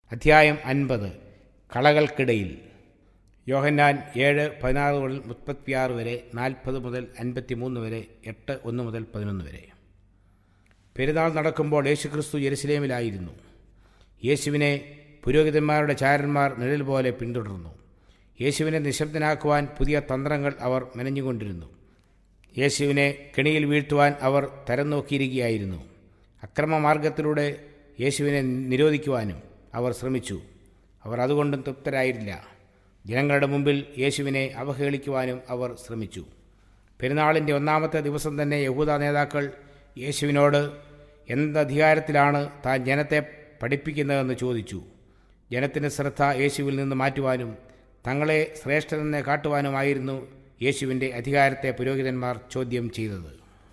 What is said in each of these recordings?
അധ്യായം അൻപത് കളകൾക്കിടയിൽ യോഹന്നാൻ ഏഴ് പതിനാറ് മുതൽ മുപ്പത്തിയാറ് വരെ നാൽപ്പത് മുതൽ അൻപത്തിമൂന്ന് വരെ എട്ട് ഒന്ന് മുതൽ പതിനൊന്ന് വരെ പെരുന്നാൾ നടക്കുമ്പോൾ യേശുക്രിസ്തു യെരുസലേമിലായിരുന്നു യേശുവിനെ പുരോഹിതന്മാരുടെ ചാരന്മാർ നിഴൽ പോലെ പിന്തുടർന്നു യേശുവിനെ നിശബ്ദനാക്കുവാൻ പുതിയ തന്ത്രങ്ങൾ അവർ മെനഞ്ഞുകൊണ്ടിരുന്നു യേശുവിനെ കെണിയിൽ വീഴ്ത്തുവാൻ അവർ തരം നോക്കിയിരിക്കുകയായിരുന്നു അക്രമമാർഗത്തിലൂടെ യേശുവിനെ നിരോധിക്കുവാനും അവർ ശ്രമിച്ചു അവർ അതുകൊണ്ടും തൃപ്തരായില്ല ജനങ്ങളുടെ മുമ്പിൽ യേശുവിനെ അവഹേളിക്കുവാനും അവർ ശ്രമിച്ചു പെരുന്നാളിൻ്റെ ഒന്നാമത്തെ ദിവസം തന്നെ യഹൂദ നേതാക്കൾ യേശുവിനോട് എന്തധികാരത്തിലാണ് താൻ ജനത്തെ പഠിപ്പിക്കുന്നതെന്ന് ചോദിച്ചു ജനത്തിൻ്റെ ശ്രദ്ധ യേശുവിൽ നിന്ന് മാറ്റുവാനും തങ്ങളെ ശ്രേഷ്ഠനെന്ന് കാട്ടുവാനുമായിരുന്നു യേശുവിൻ്റെ അധികാരത്തെ പുരോഹിതന്മാർ ചോദ്യം ചെയ്തത്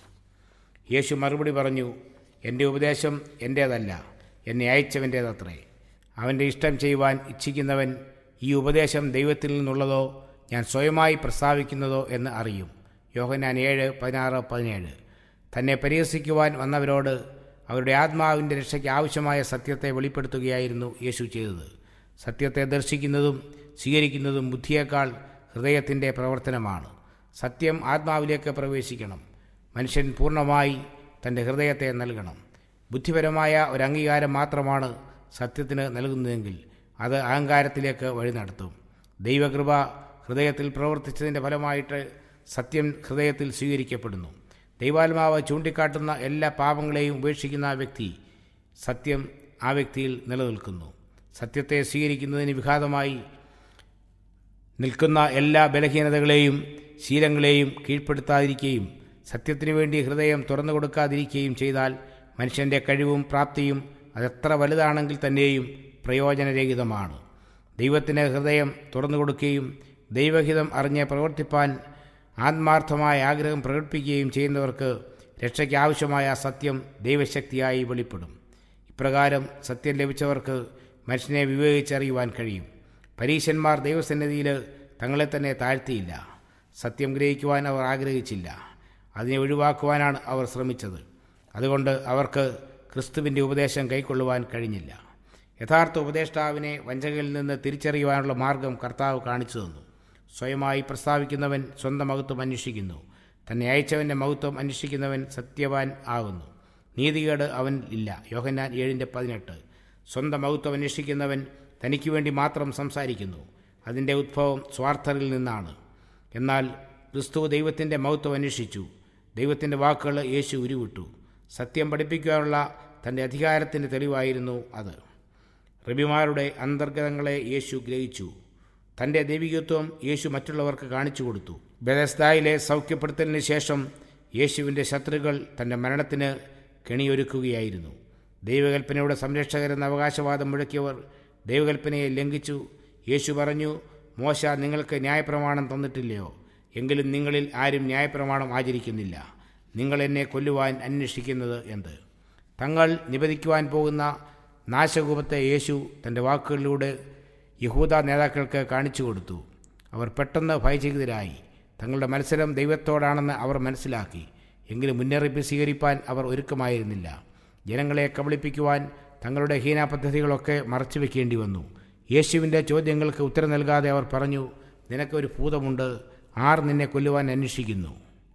യേശു മറുപടി പറഞ്ഞു എൻ്റെ ഉപദേശം എൻ്റേതല്ല എന്നെ അയച്ചവൻ്റേതത്രേ അവൻ്റെ ഇഷ്ടം ചെയ്യുവാൻ ഇച്ഛിക്കുന്നവൻ ഈ ഉപദേശം ദൈവത്തിൽ നിന്നുള്ളതോ ഞാൻ സ്വയമായി പ്രസ്താവിക്കുന്നതോ എന്ന് അറിയും യോഹനാൻ ഏഴ് പതിനാറ് പതിനേഴ് തന്നെ പരിഹസിക്കുവാൻ വന്നവരോട് അവരുടെ ആത്മാവിൻ്റെ രക്ഷയ്ക്ക് ആവശ്യമായ സത്യത്തെ വെളിപ്പെടുത്തുകയായിരുന്നു യേശു ചെയ്തത് സത്യത്തെ ദർശിക്കുന്നതും സ്വീകരിക്കുന്നതും ബുദ്ധിയേക്കാൾ ഹൃദയത്തിൻ്റെ പ്രവർത്തനമാണ് സത്യം ആത്മാവിലേക്ക് പ്രവേശിക്കണം മനുഷ്യൻ പൂർണ്ണമായി തൻ്റെ ഹൃദയത്തെ നൽകണം ബുദ്ധിപരമായ ഒരു അംഗീകാരം മാത്രമാണ് സത്യത്തിന് നൽകുന്നതെങ്കിൽ അത് അഹങ്കാരത്തിലേക്ക് വഴി നടത്തും ദൈവകൃപ ഹൃദയത്തിൽ പ്രവർത്തിച്ചതിൻ്റെ ഫലമായിട്ട് സത്യം ഹൃദയത്തിൽ സ്വീകരിക്കപ്പെടുന്നു ദൈവാത്മാവ് ചൂണ്ടിക്കാട്ടുന്ന എല്ലാ പാപങ്ങളെയും ഉപേക്ഷിക്കുന്ന ആ വ്യക്തി സത്യം ആ വ്യക്തിയിൽ നിലനിൽക്കുന്നു സത്യത്തെ സ്വീകരിക്കുന്നതിന് വിഘാതമായി നിൽക്കുന്ന എല്ലാ ബലഹീനതകളെയും ശീലങ്ങളെയും കീഴ്പ്പെടുത്താതിരിക്കുകയും സത്യത്തിനു വേണ്ടി ഹൃദയം തുറന്നു കൊടുക്കാതിരിക്കുകയും ചെയ്താൽ മനുഷ്യൻ്റെ കഴിവും പ്രാപ്തിയും അതെത്ര വലുതാണെങ്കിൽ തന്നെയും പ്രയോജനരഹിതമാണ് ദൈവത്തിന് ഹൃദയം തുറന്നു കൊടുക്കുകയും ദൈവഹിതം അറിഞ്ഞ് പ്രവർത്തിപ്പാൻ ആത്മാർത്ഥമായ ആഗ്രഹം പ്രകടിപ്പിക്കുകയും ചെയ്യുന്നവർക്ക് രക്ഷയ്ക്ക് ആവശ്യമായ സത്യം ദൈവശക്തിയായി വെളിപ്പെടും ഇപ്രകാരം സത്യം ലഭിച്ചവർക്ക് മനുഷ്യനെ വിവേചിച്ചറിയുവാൻ കഴിയും പരീശന്മാർ ദൈവസന്നിധിയിൽ തങ്ങളെ തന്നെ താഴ്ത്തിയില്ല സത്യം ഗ്രഹിക്കുവാൻ അവർ ആഗ്രഹിച്ചില്ല അതിനെ ഒഴിവാക്കുവാനാണ് അവർ ശ്രമിച്ചത് അതുകൊണ്ട് അവർക്ക് ക്രിസ്തുവിൻ്റെ ഉപദേശം കൈക്കൊള്ളുവാൻ കഴിഞ്ഞില്ല യഥാർത്ഥ ഉപദേഷ്ടാവിനെ വഞ്ചകയിൽ നിന്ന് തിരിച്ചറിയുവാനുള്ള മാർഗം കർത്താവ് കാണിച്ചു തന്നു സ്വയമായി പ്രസ്താവിക്കുന്നവൻ സ്വന്തം മഹത്വം അന്വേഷിക്കുന്നു തന്നെ അയച്ചവൻ്റെ മഹത്വം അന്വേഷിക്കുന്നവൻ സത്യവാൻ ആകുന്നു നീതികേട് അവൻ ഇല്ല യോഹന്നാൻ ഏഴിൻ്റെ പതിനെട്ട് സ്വന്തം മഹത്വം അന്വേഷിക്കുന്നവൻ തനിക്ക് വേണ്ടി മാത്രം സംസാരിക്കുന്നു അതിൻ്റെ ഉദ്ഭവം സ്വാർത്ഥരിൽ നിന്നാണ് എന്നാൽ ക്രിസ്തു ദൈവത്തിൻ്റെ മഹത്വം അന്വേഷിച്ചു ദൈവത്തിൻ്റെ വാക്കുകൾ യേശു ഉരുവിട്ടു സത്യം പഠിപ്പിക്കാനുള്ള തൻ്റെ അധികാരത്തിൻ്റെ തെളിവായിരുന്നു അത് റബിമാരുടെ അന്തർഗതങ്ങളെ യേശു ഗ്രഹിച്ചു തൻ്റെ ദൈവികത്വം യേശു മറ്റുള്ളവർക്ക് കാണിച്ചു കൊടുത്തു ബെദസ്തായിലെ സൗഖ്യപ്പെടുത്തലിന് ശേഷം യേശുവിൻ്റെ ശത്രുക്കൾ തൻ്റെ മരണത്തിന് കെണിയൊരുക്കുകയായിരുന്നു ദൈവകൽപ്പനയുടെ സംരക്ഷകരെന്ന അവകാശവാദം മുഴക്കിയവർ ദൈവകൽപ്പനയെ ലംഘിച്ചു യേശു പറഞ്ഞു മോശ നിങ്ങൾക്ക് ന്യായപ്രമാണം തന്നിട്ടില്ലയോ എങ്കിലും നിങ്ങളിൽ ആരും ന്യായപ്രമാണം ആചരിക്കുന്നില്ല നിങ്ങൾ എന്നെ കൊല്ലുവാൻ അന്വേഷിക്കുന്നത് എന്ത് തങ്ങൾ നിബന്ധിക്കുവാൻ പോകുന്ന നാശകൂപത്തെ യേശു തൻ്റെ വാക്കുകളിലൂടെ യഹൂദ നേതാക്കൾക്ക് കാണിച്ചു കൊടുത്തു അവർ പെട്ടെന്ന് ഭയചകിതരായി തങ്ങളുടെ മത്സരം ദൈവത്തോടാണെന്ന് അവർ മനസ്സിലാക്കി എങ്കിലും മുന്നറിയിപ്പ് സ്വീകരിപ്പാൻ അവർ ഒരുക്കമായിരുന്നില്ല ജനങ്ങളെ കബളിപ്പിക്കുവാൻ തങ്ങളുടെ ഹീന പദ്ധതികളൊക്കെ മറച്ചു വെക്കേണ്ടി വന്നു യേശുവിൻ്റെ ചോദ്യങ്ങൾക്ക് ഉത്തരം നൽകാതെ അവർ പറഞ്ഞു നിനക്കൊരു ഭൂതമുണ്ട് ആർ നിന്നെ കൊല്ലുവാൻ അന്വേഷിക്കുന്നു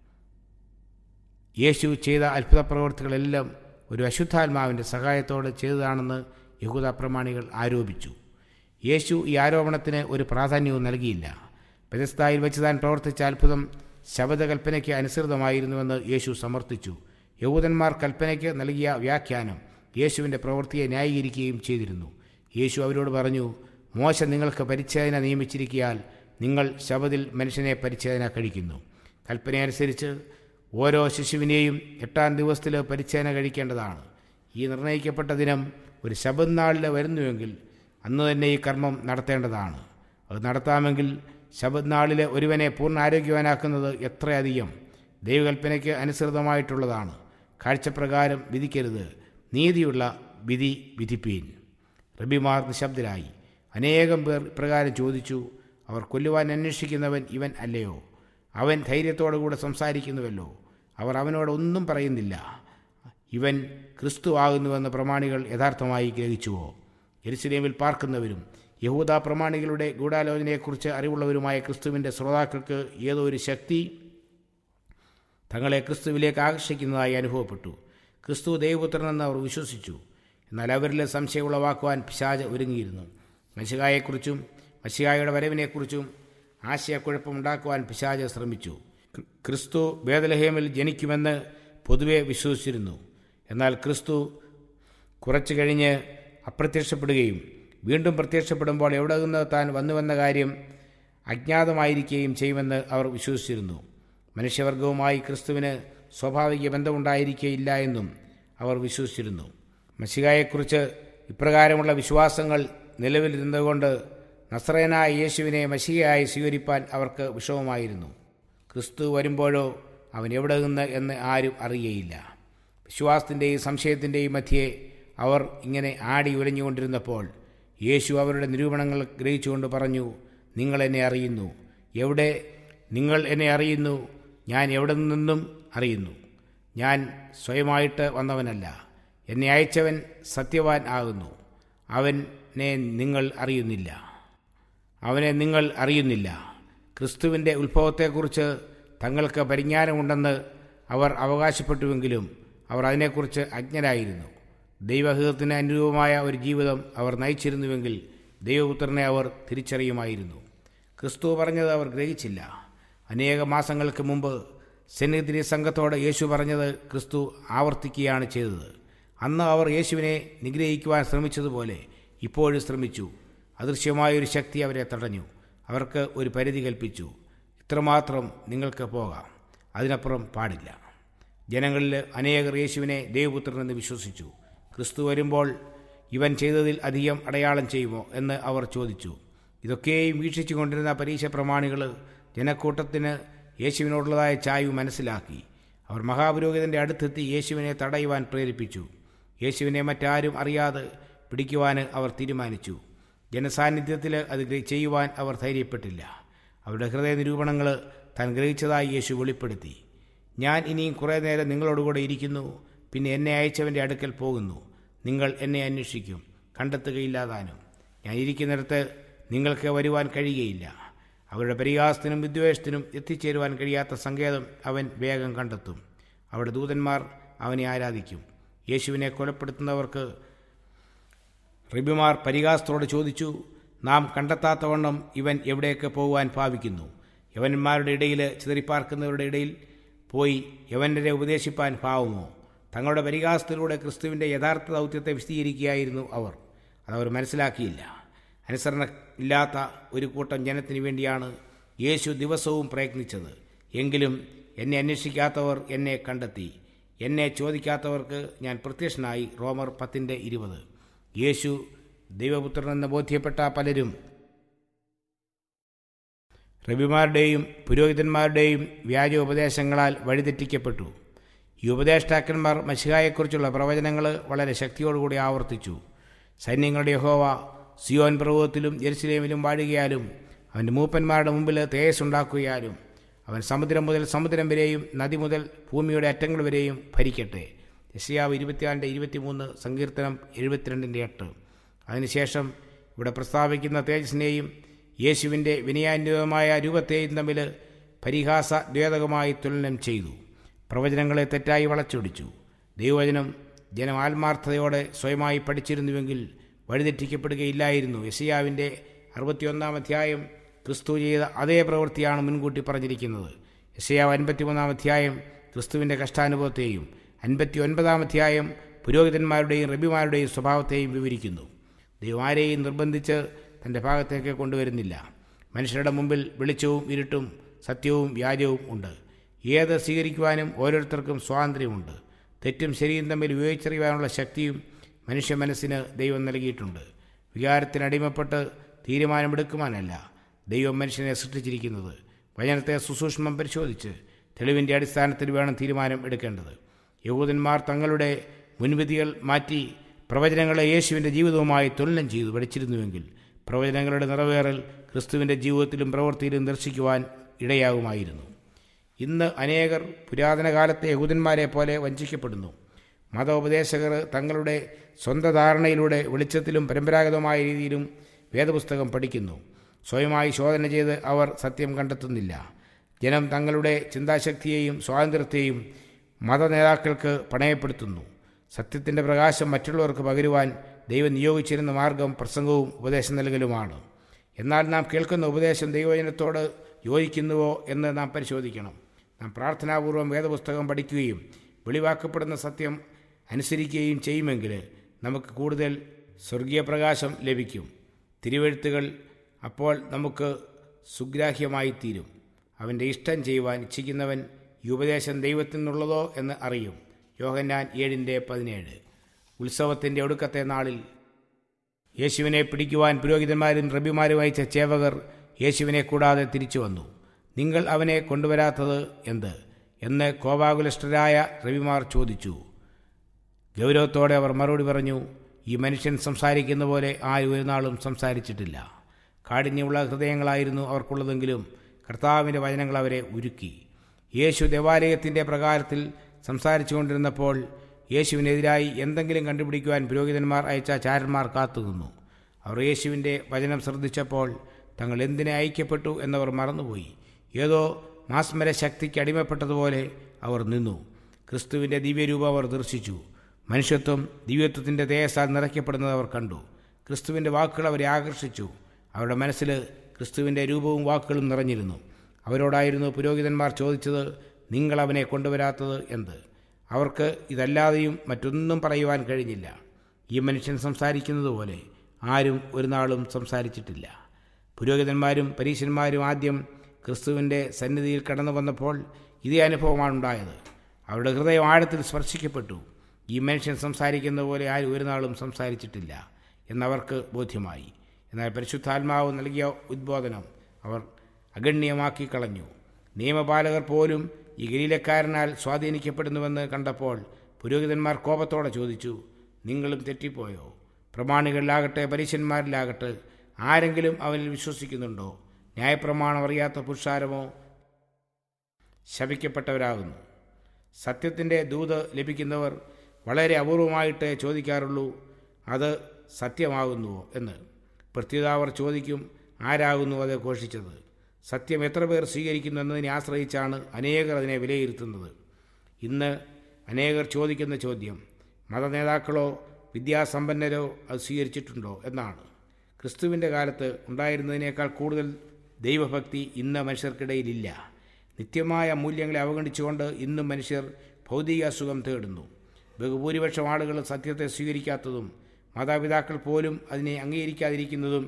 യേശു ചെയ്ത അത്ഭുത പ്രവർത്തികളെല്ലാം ഒരു അശുദ്ധാത്മാവിൻ്റെ സഹായത്തോടെ ചെയ്തതാണെന്ന് യഹൂദ പ്രമാണികൾ ആരോപിച്ചു യേശു ഈ ആരോപണത്തിന് ഒരു പ്രാധാന്യവും നൽകിയില്ല പെതസ്തായിൽ വെച്ച് താൻ പ്രവർത്തിച്ച അത്ഭുതം ശബദകൽപ്പനയ്ക്ക് അനുസൃതമായിരുന്നുവെന്ന് യേശു സമർത്ഥിച്ചു യഹൂദന്മാർ കൽപ്പനയ്ക്ക് നൽകിയ വ്യാഖ്യാനം യേശുവിൻ്റെ പ്രവൃത്തിയെ ന്യായീകരിക്കുകയും ചെയ്തിരുന്നു യേശു അവരോട് പറഞ്ഞു മോശ നിങ്ങൾക്ക് പരിച്ഛേദന നിയമിച്ചിരിക്കിയാൽ നിങ്ങൾ ശബദിൽ മനുഷ്യനെ പരിച്ഛേദന കഴിക്കുന്നു കൽപ്പനയനുസരിച്ച് ഓരോ ശിശുവിനെയും എട്ടാം ദിവസത്തിൽ പരിച്ഛേദന കഴിക്കേണ്ടതാണ് ഈ നിർണയിക്കപ്പെട്ട ദിനം ഒരു ശബദ് നാളിൽ വരുന്നുവെങ്കിൽ അന്ന് തന്നെ ഈ കർമ്മം നടത്തേണ്ടതാണ് അത് നടത്താമെങ്കിൽ ശബദ് നാളിലെ ഒരുവനെ പൂർണ്ണ ആരോഗ്യവാനാക്കുന്നത് എത്രയധികം ദൈവകൽപ്പനയ്ക്ക് അനുസൃതമായിട്ടുള്ളതാണ് കാഴ്ചപ്രകാരം വിധിക്കരുത് നീതിയുള്ള വിധി വിധിപ്പീൻ റബിമാർ നിശബ്ദരായി അനേകം പേർ ഇപ്രകാരം ചോദിച്ചു അവർ കൊല്ലുവാൻ അന്വേഷിക്കുന്നവൻ ഇവൻ അല്ലയോ അവൻ ധൈര്യത്തോടുകൂടെ സംസാരിക്കുന്നുവല്ലോ അവർ അവനോട് ഒന്നും പറയുന്നില്ല ഇവൻ ക്രിസ്തു ആകുന്നുവെന്ന് പ്രമാണികൾ യഥാർത്ഥമായി ഗ്രഹിച്ചുവോ എരുസലേമിൽ പാർക്കുന്നവരും യഹൂദ പ്രമാണികളുടെ ഗൂഢാലോചനയെക്കുറിച്ച് അറിവുള്ളവരുമായ ക്രിസ്തുവിൻ്റെ ശ്രോതാക്കൾക്ക് ഏതോ ഒരു ശക്തി തങ്ങളെ ക്രിസ്തുവിലേക്ക് ആകർഷിക്കുന്നതായി അനുഭവപ്പെട്ടു ക്രിസ്തു ദൈവപുത്രനെന്ന് അവർ വിശ്വസിച്ചു എന്നാൽ അവരിൽ സംശയം ഉളവാക്കുവാൻ പിശാജ് ഒരുങ്ങിയിരുന്നു മഷികായെക്കുറിച്ചും മഷികായുടെ വരവിനെക്കുറിച്ചും ആശയക്കുഴപ്പമുണ്ടാക്കുവാൻ പിശാജ് ശ്രമിച്ചു ക്രിസ്തു ബേദലഹേമിൽ ജനിക്കുമെന്ന് പൊതുവെ വിശ്വസിച്ചിരുന്നു എന്നാൽ ക്രിസ്തു കുറച്ചു കഴിഞ്ഞ് അപ്രത്യക്ഷപ്പെടുകയും വീണ്ടും പ്രത്യക്ഷപ്പെടുമ്പോൾ എവിടെ നിന്ന് താൻ വന്നുവെന്ന കാര്യം അജ്ഞാതമായിരിക്കുകയും ചെയ്യുമെന്ന് അവർ വിശ്വസിച്ചിരുന്നു മനുഷ്യവർഗവുമായി ക്രിസ്തുവിന് സ്വാഭാവിക ബന്ധമുണ്ടായിരിക്കുകയില്ല എന്നും അവർ വിശ്വസിച്ചിരുന്നു മഷികായെക്കുറിച്ച് ഇപ്രകാരമുള്ള വിശ്വാസങ്ങൾ നിലവിലിരുന്നതുകൊണ്ട് നസ്രയനായ യേശുവിനെ മഷികയായി സ്വീകരിപ്പാൻ അവർക്ക് വിഷമമായിരുന്നു ക്രിസ്തു വരുമ്പോഴോ അവൻ എവിടെ നിന്ന് എന്ന് ആരും അറിയയില്ല വിശ്വാസത്തിൻ്റെയും സംശയത്തിൻ്റെയും മധ്യേ അവർ ഇങ്ങനെ ആടി ഉലഞ്ഞുകൊണ്ടിരുന്നപ്പോൾ യേശു അവരുടെ നിരൂപണങ്ങൾ ഗ്രഹിച്ചുകൊണ്ട് പറഞ്ഞു നിങ്ങൾ എന്നെ അറിയുന്നു എവിടെ നിങ്ങൾ എന്നെ അറിയുന്നു ഞാൻ എവിടെ നിന്നും അറിയുന്നു ഞാൻ സ്വയമായിട്ട് വന്നവനല്ല എന്നെ അയച്ചവൻ സത്യവാൻ ആകുന്നു അവനെ നിങ്ങൾ അറിയുന്നില്ല അവനെ നിങ്ങൾ അറിയുന്നില്ല ക്രിസ്തുവിൻ്റെ ഉത്ഭവത്തെക്കുറിച്ച് തങ്ങൾക്ക് പരിജ്ഞാനമുണ്ടെന്ന് അവർ അവകാശപ്പെട്ടുവെങ്കിലും അവർ അതിനെക്കുറിച്ച് അജ്ഞരായിരുന്നു ദൈവഹിതത്തിന് അനുരൂപമായ ഒരു ജീവിതം അവർ നയിച്ചിരുന്നുവെങ്കിൽ ദൈവപുത്രനെ അവർ തിരിച്ചറിയുമായിരുന്നു ക്രിസ്തു പറഞ്ഞത് അവർ ഗ്രഹിച്ചില്ല അനേക മാസങ്ങൾക്ക് മുമ്പ് സെന്നിധിരി സംഘത്തോട് യേശു പറഞ്ഞത് ക്രിസ്തു ആവർത്തിക്കുകയാണ് ചെയ്തത് അന്ന് അവർ യേശുവിനെ നിഗ്രഹിക്കുവാൻ ശ്രമിച്ചതുപോലെ ഇപ്പോഴും ശ്രമിച്ചു അദൃശ്യമായ ഒരു ശക്തി അവരെ തടഞ്ഞു അവർക്ക് ഒരു പരിധി കൽപ്പിച്ചു ഇത്രമാത്രം നിങ്ങൾക്ക് പോകാം അതിനപ്പുറം പാടില്ല ജനങ്ങളിൽ അനേകർ യേശുവിനെ ദൈവപുത്രനെന്ന് വിശ്വസിച്ചു ക്രിസ്തു വരുമ്പോൾ ഇവൻ ചെയ്തതിൽ അധികം അടയാളം ചെയ്യുമോ എന്ന് അവർ ചോദിച്ചു ഇതൊക്കെയും വീക്ഷിച്ചു കൊണ്ടിരുന്ന പരീക്ഷ പ്രമാണികൾ ജനക്കൂട്ടത്തിന് യേശുവിനോടുള്ളതായ ചായ്വ് മനസ്സിലാക്കി അവർ മഹാപുരോഹിതൻ്റെ അടുത്തെത്തി യേശുവിനെ തടയുവാൻ പ്രേരിപ്പിച്ചു യേശുവിനെ മറ്റാരും അറിയാതെ പിടിക്കുവാൻ അവർ തീരുമാനിച്ചു ജനസാന്നിധ്യത്തിൽ അത് ചെയ്യുവാൻ അവർ ധൈര്യപ്പെട്ടില്ല അവരുടെ ഹൃദയ നിരൂപണങ്ങൾ താൻ ഗ്രഹിച്ചതായി യേശു വെളിപ്പെടുത്തി ഞാൻ ഇനിയും കുറേ നേരം നിങ്ങളോടുകൂടെ ഇരിക്കുന്നു പിന്നെ എന്നെ അയച്ചവൻ്റെ അടുക്കൽ പോകുന്നു നിങ്ങൾ എന്നെ അന്വേഷിക്കും കണ്ടെത്തുകയില്ലാതാനും ഞാൻ ഇരിക്കുന്നിടത്ത് നിങ്ങൾക്ക് വരുവാൻ കഴിയുകയില്ല അവരുടെ പരിഹാസത്തിനും വിദ്വേഷത്തിനും എത്തിച്ചേരുവാൻ കഴിയാത്ത സങ്കേതം അവൻ വേഗം കണ്ടെത്തും അവിടെ ദൂതന്മാർ അവനെ ആരാധിക്കും യേശുവിനെ കൊലപ്പെടുത്തുന്നവർക്ക് റിബിമാർ പരിഹാസത്തോട് ചോദിച്ചു നാം കണ്ടെത്താത്തവണ്ണം ഇവൻ എവിടേക്ക് പോകുവാൻ ഭാവിക്കുന്നു യവന്മാരുടെ ഇടയിൽ ചിതറിപ്പാർക്കുന്നവരുടെ ഇടയിൽ പോയി യവനരെ ഉപദേശിപ്പാൻ ഭാവമോ തങ്ങളുടെ പരിഹാസത്തിലൂടെ ക്രിസ്തുവിൻ്റെ യഥാർത്ഥ ദൗത്യത്തെ വിശദീകരിക്കുകയായിരുന്നു അവർ അതവർ മനസ്സിലാക്കിയില്ല അനുസരണ ഇല്ലാത്ത ഒരു കൂട്ടം ജനത്തിന് വേണ്ടിയാണ് യേശു ദിവസവും പ്രയത്നിച്ചത് എങ്കിലും എന്നെ അന്വേഷിക്കാത്തവർ എന്നെ കണ്ടെത്തി എന്നെ ചോദിക്കാത്തവർക്ക് ഞാൻ പ്രത്യക്ഷനായി റോമർ പത്തിൻ്റെ ഇരുപത് യേശു ദൈവപുത്രനെന്ന് ബോധ്യപ്പെട്ട പലരും റബിമാരുടെയും പുരോഹിതന്മാരുടെയും വ്യാജ ഉപദേശങ്ങളാൽ വഴിതെറ്റിക്കപ്പെട്ടു ഈ ഉപദേഷ്ടാക്കന്മാർ മഷിഹായെക്കുറിച്ചുള്ള പ്രവചനങ്ങൾ വളരെ ശക്തിയോടുകൂടി ആവർത്തിച്ചു സൈന്യങ്ങളുടെ യഹോവ സിയോൻ പർവ്വതത്തിലും ജെറുസലേമിലും വാഴുകയാലും അവൻ്റെ മൂപ്പന്മാരുടെ മുമ്പിൽ തേജസ്സുണ്ടാക്കുകയാലും അവൻ സമുദ്രം മുതൽ സമുദ്രം വരെയും നദി മുതൽ ഭൂമിയുടെ അറ്റങ്ങൾ വരെയും ഭരിക്കട്ടെ യശയാവ് ഇരുപത്തിയാറിൻ്റെ ഇരുപത്തിമൂന്ന് സങ്കീർത്തനം എഴുപത്തിരണ്ടിൻ്റെ എട്ട് അതിനുശേഷം ഇവിടെ പ്രസ്താവിക്കുന്ന തേജസ്സിനെയും യേശുവിൻ്റെ വിനയാന്വിതമായ രൂപത്തെയും തമ്മിൽ പരിഹാസ ദ്വേതകമായി തുലനം ചെയ്തു പ്രവചനങ്ങളെ തെറ്റായി വളച്ചൊടിച്ചു ദൈവവചനം ജനം ആത്മാർത്ഥതയോടെ സ്വയമായി പഠിച്ചിരുന്നുവെങ്കിൽ വഴിതെറ്റിക്കപ്പെടുകയില്ലായിരുന്നു യശയാവിൻ്റെ അറുപത്തിയൊന്നാം അധ്യായം ക്രിസ്തു ചെയ്ത അതേ പ്രവൃത്തിയാണ് മുൻകൂട്ടി പറഞ്ഞിരിക്കുന്നത് യശയാവ് അൻപത്തിമൂന്നാം അധ്യായം ക്രിസ്തുവിൻ്റെ കഷ്ടാനുഭവത്തെയും അൻപത്തി ഒൻപതാം അധ്യായം പുരോഹിതന്മാരുടെയും റബിമാരുടെയും സ്വഭാവത്തെയും വിവരിക്കുന്നു ദൈവം ആരെയും നിർബന്ധിച്ച് തൻ്റെ ഭാഗത്തേക്ക് കൊണ്ടുവരുന്നില്ല മനുഷ്യരുടെ മുമ്പിൽ വെളിച്ചവും ഇരുട്ടും സത്യവും വ്യാജവും ഉണ്ട് ഏത് സ്വീകരിക്കുവാനും ഓരോരുത്തർക്കും സ്വാതന്ത്ര്യമുണ്ട് തെറ്റും ശരിയും തമ്മിൽ വിവേചിച്ചറിയുവാനുള്ള ശക്തിയും മനുഷ്യ മനസ്സിന് ദൈവം നൽകിയിട്ടുണ്ട് വികാരത്തിന് അടിമപ്പെട്ട് തീരുമാനമെടുക്കുവാനല്ല ദൈവം മനുഷ്യനെ സൃഷ്ടിച്ചിരിക്കുന്നത് വചനത്തെ സുസൂക്ഷ്മം പരിശോധിച്ച് തെളിവിൻ്റെ അടിസ്ഥാനത്തിൽ വേണം തീരുമാനം എടുക്കേണ്ടത് യഹൂദന്മാർ തങ്ങളുടെ മുൻവിധികൾ മാറ്റി പ്രവചനങ്ങളെ യേശുവിൻ്റെ ജീവിതവുമായി തുലനം ചെയ്തു പഠിച്ചിരുന്നുവെങ്കിൽ പ്രവചനങ്ങളുടെ നിറവേറൽ ക്രിസ്തുവിൻ്റെ ജീവിതത്തിലും പ്രവൃത്തിയിലും ദർശിക്കുവാൻ ഇടയാകുമായിരുന്നു ഇന്ന് അനേകർ പുരാതന കാലത്തെ യഹൂദന്മാരെ പോലെ വഞ്ചിക്കപ്പെടുന്നു മതോപദേശകർ തങ്ങളുടെ സ്വന്തം ധാരണയിലൂടെ വെളിച്ചത്തിലും പരമ്പരാഗതമായ രീതിയിലും വേദപുസ്തകം പഠിക്കുന്നു സ്വയമായി ശോധന ചെയ്ത് അവർ സത്യം കണ്ടെത്തുന്നില്ല ജനം തങ്ങളുടെ ചിന്താശക്തിയെയും സ്വാതന്ത്ര്യത്തെയും മതനേതാക്കൾക്ക് പണയപ്പെടുത്തുന്നു സത്യത്തിൻ്റെ പ്രകാശം മറ്റുള്ളവർക്ക് പകരുവാൻ ദൈവം നിയോഗിച്ചിരുന്ന മാർഗം പ്രസംഗവും ഉപദേശം നൽകലുമാണ് എന്നാൽ നാം കേൾക്കുന്ന ഉപദേശം ദൈവജനത്തോട് യോജിക്കുന്നുവോ എന്ന് നാം പരിശോധിക്കണം നാം പ്രാർത്ഥനാപൂർവം വേദപുസ്തകം പഠിക്കുകയും വെളിവാക്കപ്പെടുന്ന സത്യം അനുസരിക്കുകയും ചെയ്യുമെങ്കിൽ നമുക്ക് കൂടുതൽ സ്വർഗീയ പ്രകാശം ലഭിക്കും തിരുവെഴുത്തുകൾ അപ്പോൾ നമുക്ക് സുഗ്രാഹ്യമായി തീരും അവൻ്റെ ഇഷ്ടം ചെയ്യുവാൻ ഇച്ഛിക്കുന്നവൻ ഈ ഉപദേശം ദൈവത്തിൽ നിന്നുള്ളതോ എന്ന് അറിയും യോഹന്നാൻ ഏഴിൻ്റെ പതിനേഴ് ഉത്സവത്തിൻ്റെ ഒടുക്കത്തെ നാളിൽ യേശുവിനെ പിടിക്കുവാൻ പുരോഹിതന്മാരും റബിമാരും അയച്ച ചേവകർ യേശുവിനെ കൂടാതെ തിരിച്ചു വന്നു നിങ്ങൾ അവനെ കൊണ്ടുവരാത്തത് എന്ത് എന്ന് കോപാകുലഷ്ടരായ റബിമാർ ചോദിച്ചു ഗൗരവത്തോടെ അവർ മറുപടി പറഞ്ഞു ഈ മനുഷ്യൻ സംസാരിക്കുന്ന പോലെ ആരും ഒരു നാളും സംസാരിച്ചിട്ടില്ല കാഠിന്യമുള്ള ഹൃദയങ്ങളായിരുന്നു അവർക്കുള്ളതെങ്കിലും കർത്താവിൻ്റെ വചനങ്ങൾ അവരെ ഉരുക്കി യേശു ദേവാലയത്തിൻ്റെ പ്രകാരത്തിൽ സംസാരിച്ചു കൊണ്ടിരുന്നപ്പോൾ യേശുവിനെതിരായി എന്തെങ്കിലും കണ്ടുപിടിക്കുവാൻ പുരോഹിതന്മാർ അയച്ച ചാരന്മാർ കാത്തുനിന്നു അവർ യേശുവിൻ്റെ വചനം ശ്രദ്ധിച്ചപ്പോൾ തങ്ങൾ എന്തിനെ ഐക്യപ്പെട്ടു എന്നവർ മറന്നുപോയി ഏതോ മാസ്മര ശക്തിക്ക് അടിമപ്പെട്ടതുപോലെ അവർ നിന്നു ക്രിസ്തുവിൻ്റെ ദിവ്യരൂപം അവർ ദർശിച്ചു മനുഷ്യത്വം ദിവ്യത്വത്തിൻ്റെ തേജസ്സാൽ നിറയ്ക്കപ്പെടുന്നത് അവർ കണ്ടു ക്രിസ്തുവിൻ്റെ വാക്കുകൾ അവരെ ആകർഷിച്ചു അവരുടെ മനസ്സിൽ ക്രിസ്തുവിൻ്റെ രൂപവും വാക്കുകളും നിറഞ്ഞിരുന്നു അവരോടായിരുന്നു പുരോഹിതന്മാർ ചോദിച്ചത് നിങ്ങൾ അവനെ കൊണ്ടുവരാത്തത് എന്ത് അവർക്ക് ഇതല്ലാതെയും മറ്റൊന്നും പറയുവാൻ കഴിഞ്ഞില്ല ഈ മനുഷ്യൻ സംസാരിക്കുന്നത് പോലെ ആരും ഒരു നാളും സംസാരിച്ചിട്ടില്ല പുരോഹിതന്മാരും പരീശന്മാരും ആദ്യം ക്രിസ്തുവിൻ്റെ സന്നിധിയിൽ കടന്നു വന്നപ്പോൾ ഇതേ അനുഭവമാണ് ഉണ്ടായത് അവരുടെ ഹൃദയം ആഴത്തിൽ സ്പർശിക്കപ്പെട്ടു ഈ മനുഷ്യൻ സംസാരിക്കുന്ന പോലെ ആരും ഒരു നാളും സംസാരിച്ചിട്ടില്ല എന്നവർക്ക് ബോധ്യമായി എന്നാൽ പരിശുദ്ധാത്മാവ് നൽകിയ ഉദ്ബോധനം അവർ അഗണ്യമാക്കി കളഞ്ഞു നിയമപാലകർ പോലും ഈ ഗലീലക്കാരനാൽ സ്വാധീനിക്കപ്പെടുന്നുവെന്ന് കണ്ടപ്പോൾ പുരോഹിതന്മാർ കോപത്തോടെ ചോദിച്ചു നിങ്ങളും തെറ്റിപ്പോയോ പ്രമാണികളിലാകട്ടെ പരീശന്മാരിലാകട്ടെ ആരെങ്കിലും അവനിൽ വിശ്വസിക്കുന്നുണ്ടോ ന്യായപ്രമാണം അറിയാത്ത പുരുഷാരമോ ശപിക്കപ്പെട്ടവരാകുന്നു സത്യത്തിൻ്റെ ദൂത് ലഭിക്കുന്നവർ വളരെ അപൂർവമായിട്ട് ചോദിക്കാറുള്ളൂ അത് സത്യമാകുന്നുവോ എന്ന് പ്രത്യുതാവർ ചോദിക്കും ആരാകുന്നു അത് ഘോഷിച്ചത് സത്യം എത്ര പേർ സ്വീകരിക്കുന്നു എന്നതിനെ ആശ്രയിച്ചാണ് അനേകർ അതിനെ വിലയിരുത്തുന്നത് ഇന്ന് അനേകർ ചോദിക്കുന്ന ചോദ്യം മതനേതാക്കളോ വിദ്യാസമ്പന്നരോ അത് സ്വീകരിച്ചിട്ടുണ്ടോ എന്നാണ് ക്രിസ്തുവിൻ്റെ കാലത്ത് ഉണ്ടായിരുന്നതിനേക്കാൾ കൂടുതൽ ദൈവഭക്തി ഇന്ന് മനുഷ്യർക്കിടയിലില്ല നിത്യമായ മൂല്യങ്ങളെ അവഗണിച്ചുകൊണ്ട് ഇന്നും മനുഷ്യർ ഭൗതിക അസുഖം തേടുന്നു ബഹുഭൂരിപക്ഷം ആളുകൾ സത്യത്തെ സ്വീകരിക്കാത്തതും മാതാപിതാക്കൾ പോലും അതിനെ അംഗീകരിക്കാതിരിക്കുന്നതും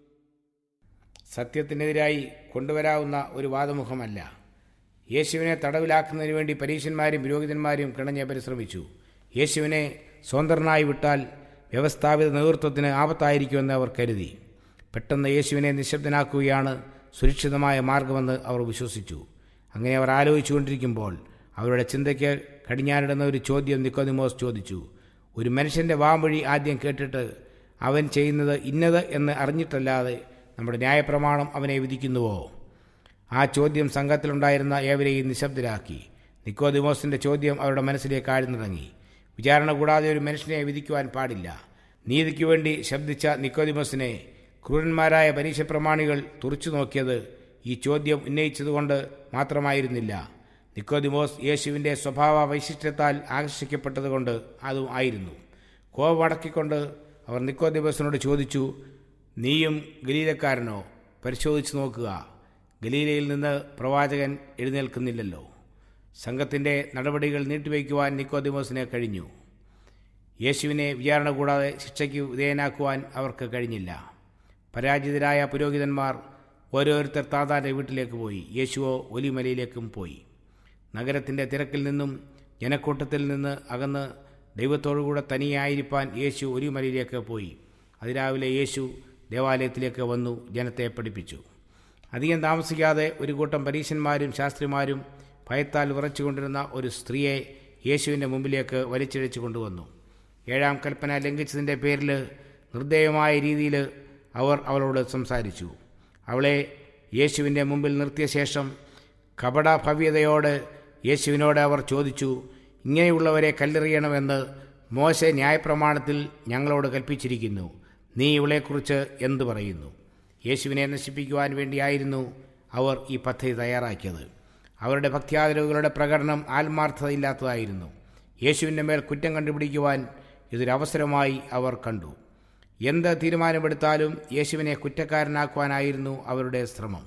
സത്യത്തിനെതിരായി കൊണ്ടുവരാവുന്ന ഒരു വാദമുഖമല്ല യെശുവിനെ തടവിലാക്കുന്നതിന് വേണ്ടി പരീശന്മാരും പുരോഹിതന്മാരും കിണഞ്ഞ് പരിശ്രമിച്ചു യേശുവിനെ സ്വതന്ത്രനായി വിട്ടാൽ വ്യവസ്ഥാപിത നേതൃത്വത്തിന് ആപത്തായിരിക്കുമെന്ന് അവർ കരുതി പെട്ടെന്ന് യേശുവിനെ നിശബ്ദനാക്കുകയാണ് സുരക്ഷിതമായ മാർഗമെന്ന് അവർ വിശ്വസിച്ചു അങ്ങനെ അവർ ആലോചിച്ചുകൊണ്ടിരിക്കുമ്പോൾ അവരുടെ ചിന്തയ്ക്ക് കടിഞ്ഞാനിടുന്ന ഒരു ചോദ്യം നിക്കോദിമോസ് ചോദിച്ചു ഒരു മനുഷ്യൻ്റെ വാമൊഴി ആദ്യം കേട്ടിട്ട് അവൻ ചെയ്യുന്നത് ഇന്നത് എന്ന് അറിഞ്ഞിട്ടല്ലാതെ നമ്മുടെ ന്യായപ്രമാണം അവനെ വിധിക്കുന്നുവോ ആ ചോദ്യം സംഘത്തിലുണ്ടായിരുന്ന ഏവരെയും നിശബ്ദരാക്കി നിക്കോദിമോസിൻ്റെ ചോദ്യം അവരുടെ മനസ്സിലേക്ക് ആഴ്ന്നിറങ്ങി വിചാരണ കൂടാതെ ഒരു മനുഷ്യനെ വിധിക്കുവാൻ പാടില്ല നീതിക്ക് വേണ്ടി ശബ്ദിച്ച നിക്കോദിമോസിനെ ക്രൂരന്മാരായ പരീക്ഷപ്രമാണികൾ തുറച്ചു നോക്കിയത് ഈ ചോദ്യം ഉന്നയിച്ചതുകൊണ്ട് മാത്രമായിരുന്നില്ല നിക്കോദിമോസ് യേശുവിൻ്റെ സ്വഭാവ വൈശിഷ്ട്യത്താൽ ആകർഷിക്കപ്പെട്ടതുകൊണ്ട് അതും ആയിരുന്നു കോപമടക്കിക്കൊണ്ട് അവർ നിക്കോദിമോസിനോട് ചോദിച്ചു നീയും ഗലീലക്കാരനോ പരിശോധിച്ചു നോക്കുക ഗലീലയിൽ നിന്ന് പ്രവാചകൻ എഴുന്നേൽക്കുന്നില്ലല്ലോ സംഘത്തിൻ്റെ നടപടികൾ നീട്ടിവയ്ക്കുവാൻ നിക്കോദിമോസിന് കഴിഞ്ഞു യേശുവിനെ വിചാരണ കൂടാതെ ശിക്ഷയ്ക്ക് വിധേയനാക്കുവാൻ അവർക്ക് കഴിഞ്ഞില്ല പരാജിതരായ പുരോഹിതന്മാർ ഓരോരുത്തർ താതാൻ്റെ വീട്ടിലേക്ക് പോയി യേശുവോ ഒലിമലയിലേക്കും പോയി നഗരത്തിൻ്റെ തിരക്കിൽ നിന്നും ജനക്കൂട്ടത്തിൽ നിന്ന് അകന്ന് ദൈവത്തോടുകൂടെ തനിയായിരിക്കാൻ യേശു ഒലിമലയിലേക്ക് പോയി അതിരാവിലെ യേശു ദേവാലയത്തിലേക്ക് വന്നു ജനത്തെ പഠിപ്പിച്ചു അധികം താമസിക്കാതെ ഒരു കൂട്ടം പരീശന്മാരും ശാസ്ത്രിമാരും ഭയത്താൽ വിറച്ചുകൊണ്ടിരുന്ന ഒരു സ്ത്രീയെ യേശുവിൻ്റെ മുമ്പിലേക്ക് വലിച്ചിഴച്ചു കൊണ്ടുവന്നു ഏഴാം കൽപ്പന ലംഘിച്ചതിൻ്റെ പേരിൽ നിർദ്ദയമായ രീതിയിൽ അവർ അവളോട് സംസാരിച്ചു അവളെ യേശുവിൻ്റെ മുമ്പിൽ നിർത്തിയ ശേഷം കപടഭവ്യതയോട് യേശുവിനോട് അവർ ചോദിച്ചു ഇങ്ങനെയുള്ളവരെ കല്ലെറിയണമെന്ന് മോശ ന്യായപ്രമാണത്തിൽ ഞങ്ങളോട് കൽപ്പിച്ചിരിക്കുന്നു നീ ഇവളെക്കുറിച്ച് എന്തു പറയുന്നു യേശുവിനെ നശിപ്പിക്കുവാൻ വേണ്ടിയായിരുന്നു അവർ ഈ പദ്ധതി തയ്യാറാക്കിയത് അവരുടെ ഭക്തിയാദരവുകളുടെ പ്രകടനം ആത്മാർത്ഥതയില്ലാത്തതായിരുന്നു യേശുവിൻ്റെ മേൽ കുറ്റം കണ്ടുപിടിക്കുവാൻ ഇതൊരവസരമായി അവർ കണ്ടു എന്ത് തീരുമാനമെടുത്താലും യേശുവിനെ കുറ്റക്കാരനാക്കുവാനായിരുന്നു അവരുടെ ശ്രമം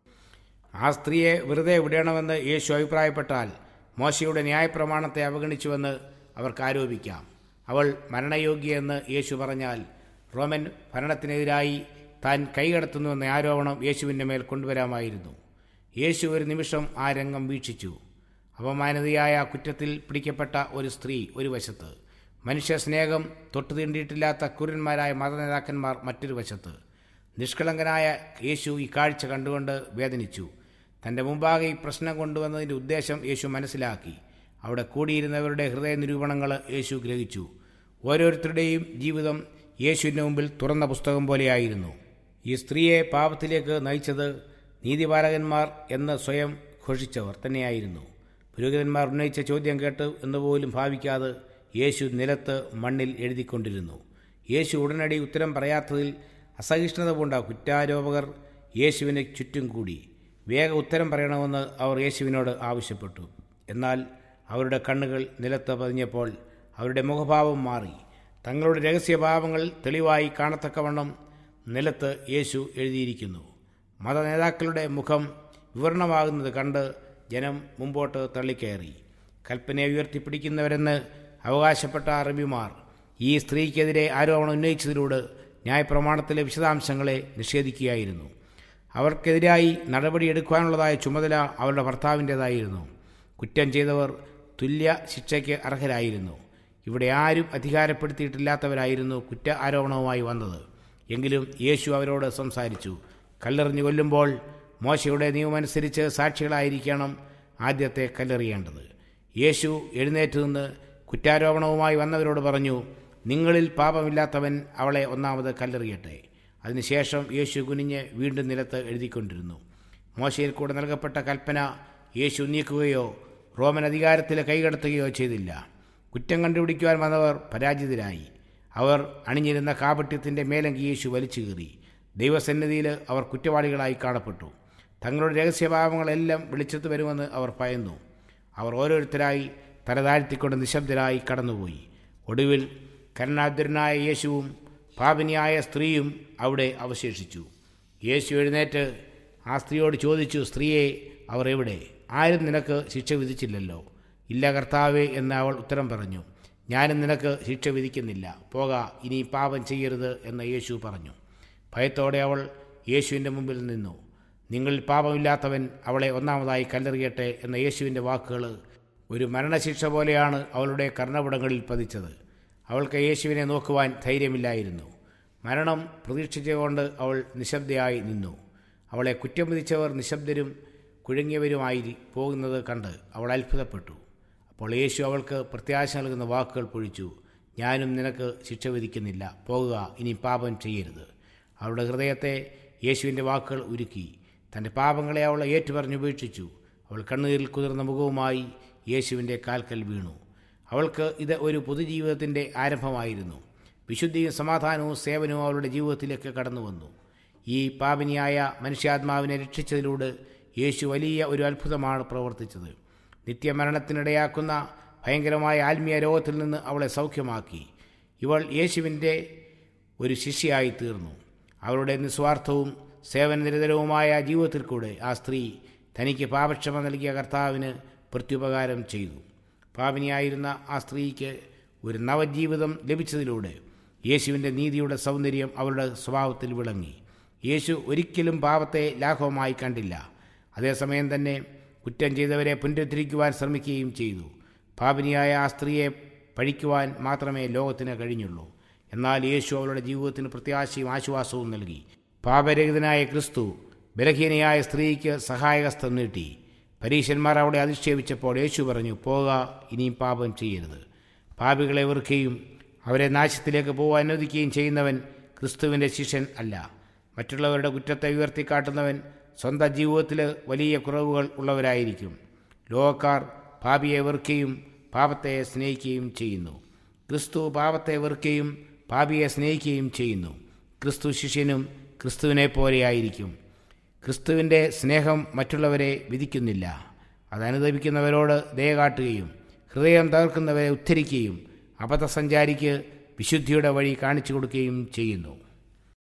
ആ സ്ത്രീയെ വെറുതെ വിടണമെന്ന് യേശു അഭിപ്രായപ്പെട്ടാൽ മോശയുടെ ന്യായപ്രമാണത്തെ അവഗണിച്ചുവെന്ന് അവർക്ക് ആരോപിക്കാം അവൾ മരണയോഗ്യയെന്ന് യേശു പറഞ്ഞാൽ റോമൻ ഭരണത്തിനെതിരായി താൻ കൈകടത്തുന്നുവെന്ന ആരോപണം യേശുവിൻ്റെ മേൽ കൊണ്ടുവരാമായിരുന്നു യേശു ഒരു നിമിഷം ആ രംഗം വീക്ഷിച്ചു അപമാനതയായ കുറ്റത്തിൽ പിടിക്കപ്പെട്ട ഒരു സ്ത്രീ ഒരു വശത്ത് മനുഷ്യ സ്നേഹം തൊട്ടു തീണ്ടിയിട്ടില്ലാത്ത കുരന്മാരായ മതനേതാക്കന്മാർ മറ്റൊരു വശത്ത് നിഷ്കളങ്കനായ യേശു ഈ കാഴ്ച കണ്ടുകൊണ്ട് വേദനിച്ചു തൻ്റെ മുമ്പാകെ ഈ പ്രശ്നം കൊണ്ടുവന്നതിൻ്റെ ഉദ്ദേശം യേശു മനസ്സിലാക്കി അവിടെ കൂടിയിരുന്നവരുടെ ഹൃദയ നിരൂപണങ്ങൾ യേശു ഗ്രഹിച്ചു ഓരോരുത്തരുടെയും ജീവിതം യേശുവിൻ്റെ മുമ്പിൽ തുറന്ന പുസ്തകം പോലെയായിരുന്നു ഈ സ്ത്രീയെ പാപത്തിലേക്ക് നയിച്ചത് നീതിപാലകന്മാർ എന്ന് സ്വയം ഘോഷിച്ചവർ തന്നെയായിരുന്നു പുരോഹിതന്മാർ ഉന്നയിച്ച ചോദ്യം കേട്ട് എന്നുപോലും ഭാവിക്കാതെ യേശു നിലത്ത് മണ്ണിൽ എഴുതിക്കൊണ്ടിരുന്നു യേശു ഉടനടി ഉത്തരം പറയാത്തതിൽ അസഹിഷ്ണുത പൂണ്ട കുറ്റാരോപകർ യേശുവിന് ചുറ്റും കൂടി വേഗ ഉത്തരം പറയണമെന്ന് അവർ യേശുവിനോട് ആവശ്യപ്പെട്ടു എന്നാൽ അവരുടെ കണ്ണുകൾ നിലത്ത് പതിഞ്ഞപ്പോൾ അവരുടെ മുഖഭാവം മാറി തങ്ങളുടെ രഹസ്യഭാവങ്ങൾ തെളിവായി കാണത്തക്കവണ്ണം നിലത്ത് യേശു എഴുതിയിരിക്കുന്നു മതനേതാക്കളുടെ മുഖം വിവരണമാകുന്നത് കണ്ട് ജനം മുമ്പോട്ട് തള്ളിക്കയറി കൽപ്പനയെ ഉയർത്തിപ്പിടിക്കുന്നവരെന്ന് അവകാശപ്പെട്ട അറബിമാർ ഈ സ്ത്രീക്കെതിരെ ആരോപണം ഉന്നയിച്ചതിലൂടെ ന്യായപ്രമാണത്തിലെ വിശദാംശങ്ങളെ നിഷേധിക്കുകയായിരുന്നു അവർക്കെതിരായി നടപടിയെടുക്കുവാനുള്ളതായ ചുമതല അവരുടെ ഭർത്താവിൻ്റേതായിരുന്നു കുറ്റം ചെയ്തവർ തുല്യ ശിക്ഷയ്ക്ക് അർഹരായിരുന്നു ഇവിടെ ആരും അധികാരപ്പെടുത്തിയിട്ടില്ലാത്തവരായിരുന്നു കുറ്റ ആരോപണവുമായി വന്നത് എങ്കിലും യേശു അവരോട് സംസാരിച്ചു കല്ലെറിഞ്ഞു കൊല്ലുമ്പോൾ മോശയുടെ നിയമമനുസരിച്ച് സാക്ഷികളായിരിക്കണം ആദ്യത്തെ കല്ലെറിയേണ്ടത് യേശു എഴുന്നേറ്റ് നിന്ന് കുറ്റാരോപണവുമായി വന്നവരോട് പറഞ്ഞു നിങ്ങളിൽ പാപമില്ലാത്തവൻ അവളെ ഒന്നാമത് കല്ലെറിയട്ടെ അതിനുശേഷം യേശു കുനിഞ്ഞ് വീണ്ടും നിലത്ത് എഴുതിക്കൊണ്ടിരുന്നു മോശയിൽ കൂടെ നൽകപ്പെട്ട കൽപ്പന യേശു നീക്കുകയോ റോമൻ അധികാരത്തിൽ കൈകടത്തുകയോ ചെയ്തില്ല കുറ്റം കണ്ടുപിടിക്കുവാൻ വന്നവർ പരാജിതരായി അവർ അണിഞ്ഞിരുന്ന കാപട്യത്തിൻ്റെ മേലങ്കി യേശു വലിച്ചു കീറി ദൈവസന്നിധിയിൽ അവർ കുറ്റവാളികളായി കാണപ്പെട്ടു തങ്ങളുടെ രഹസ്യഭാവങ്ങളെല്ലാം വെളിച്ചത്ത് വരുമെന്ന് അവർ ഭയന്നു അവർ ഓരോരുത്തരായി തലതാഴ്ത്തിക്കൊണ്ട് നിശബ്ദരായി കടന്നുപോയി ഒടുവിൽ കരുണാദ്രനായ യേശുവും പാപിനിയായ സ്ത്രീയും അവിടെ അവശേഷിച്ചു യേശു എഴുന്നേറ്റ് ആ സ്ത്രീയോട് ചോദിച്ചു സ്ത്രീയെ അവർ എവിടെ ആരും നിനക്ക് ശിക്ഷ വിധിച്ചില്ലല്ലോ ഇല്ല കർത്താവേ എന്ന് അവൾ ഉത്തരം പറഞ്ഞു ഞാനും നിനക്ക് ശിക്ഷ വിധിക്കുന്നില്ല പോക ഇനി പാപം ചെയ്യരുത് എന്ന് യേശു പറഞ്ഞു ഭയത്തോടെ അവൾ യേശുവിൻ്റെ മുമ്പിൽ നിന്നു നിങ്ങളിൽ പാപമില്ലാത്തവൻ അവളെ ഒന്നാമതായി കല്ലെറിയട്ടെ എന്ന യേശുവിൻ്റെ വാക്കുകൾ ഒരു മരണശിക്ഷ പോലെയാണ് അവളുടെ കർണപടങ്ങളിൽ പതിച്ചത് അവൾക്ക് യേശുവിനെ നോക്കുവാൻ ധൈര്യമില്ലായിരുന്നു മരണം പ്രതീക്ഷിച്ചുകൊണ്ട് അവൾ നിശബ്ദയായി നിന്നു അവളെ കുറ്റം വിധിച്ചവർ നിശബ്ദരും കുഴുങ്ങിയവരുമായി പോകുന്നത് കണ്ട് അവൾ അത്ഭുതപ്പെട്ടു അപ്പോൾ യേശു അവൾക്ക് പ്രത്യാശ നൽകുന്ന വാക്കുകൾ പൊഴിച്ചു ഞാനും നിനക്ക് ശിക്ഷ വിധിക്കുന്നില്ല പോകുക ഇനി പാപം ചെയ്യരുത് അവളുടെ ഹൃദയത്തെ യേശുവിൻ്റെ വാക്കുകൾ ഉരുക്കി തൻ്റെ പാപങ്ങളെ അവൾ ഏറ്റുപറഞ്ഞുപേക്ഷിച്ചു അവൾ കണ്ണുനീരിൽ കുതിർന്ന മുഖവുമായി യേശുവിൻ്റെ കാൽക്കൽ വീണു അവൾക്ക് ഇത് ഒരു പൊതുജീവിതത്തിൻ്റെ ആരംഭമായിരുന്നു വിശുദ്ധിയും സമാധാനവും സേവനവും അവളുടെ ജീവിതത്തിലേക്ക് കടന്നു വന്നു ഈ പാപിനിയായ മനുഷ്യാത്മാവിനെ രക്ഷിച്ചതിലൂടെ യേശു വലിയ ഒരു അത്ഭുതമാണ് പ്രവർത്തിച്ചത് നിത്യമരണത്തിനിടയാക്കുന്ന ഭയങ്കരമായ ആത്മീയ രോഗത്തിൽ നിന്ന് അവളെ സൗഖ്യമാക്കി ഇവൾ യേശുവിൻ്റെ ഒരു ശിഷ്യയായി തീർന്നു അവളുടെ നിസ്വാർത്ഥവും സേവനനിരതരവുമായ ജീവിതത്തിൽ കൂടെ ആ സ്ത്രീ തനിക്ക് പാപക്ഷമ നൽകിയ കർത്താവിന് പ്രത്യുപകാരം ചെയ്തു പാപിനിയായിരുന്ന ആ സ്ത്രീക്ക് ഒരു നവജീവിതം ലഭിച്ചതിലൂടെ യേശുവിൻ്റെ നീതിയുടെ സൗന്ദര്യം അവരുടെ സ്വഭാവത്തിൽ വിളങ്ങി യേശു ഒരിക്കലും പാപത്തെ ലാഘവമായി കണ്ടില്ല അതേസമയം തന്നെ കുറ്റം ചെയ്തവരെ പുനരുദ്ധരിക്കുവാൻ ശ്രമിക്കുകയും ചെയ്തു പാപിനിയായ ആ സ്ത്രീയെ പഴിക്കുവാൻ മാത്രമേ ലോകത്തിന് കഴിഞ്ഞുള്ളൂ എന്നാൽ യേശു അവളുടെ ജീവിതത്തിന് പ്രത്യാശയും ആശ്വാസവും നൽകി പാപരഹിതനായ ക്രിസ്തു ബലഹീനയായ സ്ത്രീക്ക് സഹായഹസ്തം നീട്ടി പരീശന്മാർ അവിടെ അധിക്ഷേപിച്ചപ്പോൾ യേശു പറഞ്ഞു പോക ഇനിയും പാപം ചെയ്യരുത് പാപികളെ വെറുക്കുകയും അവരെ നാശത്തിലേക്ക് പോകാൻ അനുവദിക്കുകയും ചെയ്യുന്നവൻ ക്രിസ്തുവിൻ്റെ ശിഷ്യൻ അല്ല മറ്റുള്ളവരുടെ കുറ്റത്തെ ഉയർത്തിക്കാട്ടുന്നവൻ സ്വന്തം ജീവിതത്തിൽ വലിയ കുറവുകൾ ഉള്ളവരായിരിക്കും ലോകക്കാർ പാപിയെ വെറുക്കുകയും പാപത്തെ സ്നേഹിക്കുകയും ചെയ്യുന്നു ക്രിസ്തു പാപത്തെ വെറുക്കുകയും പാപിയെ സ്നേഹിക്കുകയും ചെയ്യുന്നു ക്രിസ്തു ശിഷ്യനും ക്രിസ്തുവിനെ പോലെയായിരിക്കും ക്രിസ്തുവിൻ്റെ സ്നേഹം മറ്റുള്ളവരെ വിധിക്കുന്നില്ല അത് അനുദപിക്കുന്നവരോട് ദയ കാട്ടുകയും ഹൃദയം തകർക്കുന്നവരെ ഉദ്ധരിക്കുകയും അബദ്ധസഞ്ചാരിക്ക് വിശുദ്ധിയുടെ വഴി കാണിച്ചു കൊടുക്കുകയും ചെയ്യുന്നു